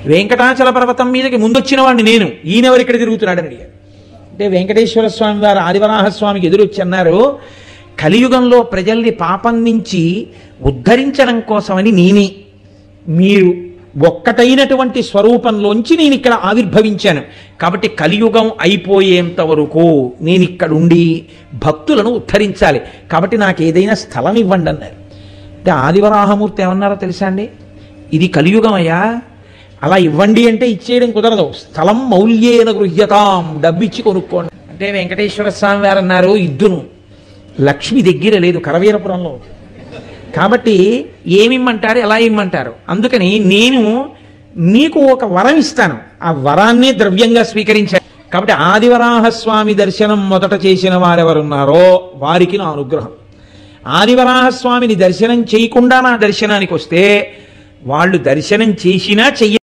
వెంకటాచల పర్వతం మీదకి ముందొచ్చిన వాడిని నేను ఈయనెవరు ఇక్కడ తిరుగుతున్నాడని అడిగారు అంటే వెంకటేశ్వర స్వామి వారు ఆదివరాహస్వామికి ఎదురొచ్చి అన్నారు కలియుగంలో ప్రజల్ని పాపం నుంచి ఉద్ధరించడం కోసమని నేనే మీరు ఒక్కటైనటువంటి స్వరూపంలోంచి నేను ఇక్కడ ఆవిర్భవించాను కాబట్టి కలియుగం అయిపోయేంత వరకు నేను ఇక్కడ ఉండి భక్తులను ఉద్ధరించాలి కాబట్టి నాకు ఏదైనా స్థలం ఇవ్వండి అన్నారు అంటే ఆదివరాహమూర్తి ఏమన్నారో తెలుసా అండి ఇది కలియుగం అయ్యా అలా ఇవ్వండి అంటే ఇచ్చేయడం కుదరదు స్థలం మౌల్యేన గృహ్యతాం డబ్బిచ్చి కొనుక్కోండి అంటే వెంకటేశ్వర స్వామి వారు అన్నారు ఇద్దును లక్ష్మి దగ్గర లేదు కరవీరపురంలో కాబట్టి ఏమిమ్మంటారు ఎలా ఇమ్మంటారు అందుకని నేను మీకు ఒక వరం ఇస్తాను ఆ వరాన్నే ద్రవ్యంగా స్వీకరించాను కాబట్టి ఆదివరాహస్వామి దర్శనం మొదట చేసిన వారెవరున్నారో వారికి నా అనుగ్రహం ఆదివరాహస్వామిని దర్శనం చేయకుండా నా దర్శనానికి వస్తే వాళ్ళు దర్శనం చేసినా చెయ్య